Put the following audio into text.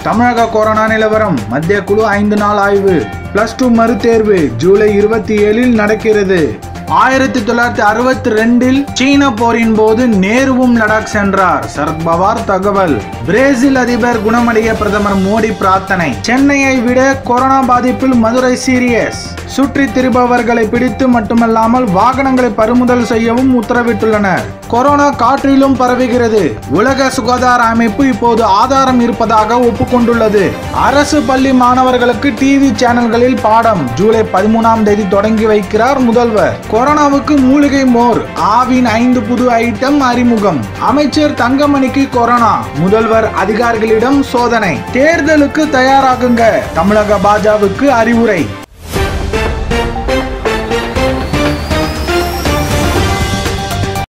தமிழக கொரோனா நிலவரம் மத்திய குழு ஐந்து நாள் ஆய்வு பிளஸ் டூ மறுதேர்வு ஜூலை இருபத்தி ஏழில் நடக்கிறது ஆயிரத்தி தொள்ளாயிரத்தி அறுபத்தி ரெண்டில் சீன போரின் போது நேருவும் லடாக் சென்றார் சரத்பவார் தகவல் பிரேசில் அதிபர் குணமடைய பிரதமர் மோடி பிரார்த்தனை சென்னையை விட கொரோனா பாதிப்பில் மதுரை சீரியஸ் சுற்றி திரிபவர்களை பிடித்து மட்டுமல்லாமல் வாகனங்களை பறிமுதல் செய்யவும் உத்தரவிட்டுள்ளனர் கொரோனா காற்றிலும் பரவுகிறது உலக சுகாதார அமைப்பு இப்போது ஆதாரம் இருப்பதாக ஒப்புக்கொண்டுள்ளது அரசு பள்ளி மாணவர்களுக்கு டிவி சேனல்களில் பாடம் ஜூலை பதிமூணாம் தேதி தொடங்கி வைக்கிறார் முதல்வர் கொரோனாவுக்கு மூலிகை மோர் ஆவின் ஐந்து புது ஐட்டம் அறிமுகம் அமைச்சர் தங்கமணிக்கு கொரோனா முதல்வர் அதிகாரிகளிடம் சோதனை தேர்தலுக்கு தயாராகுங்க தமிழக பாஜகவுக்கு அறிவுரை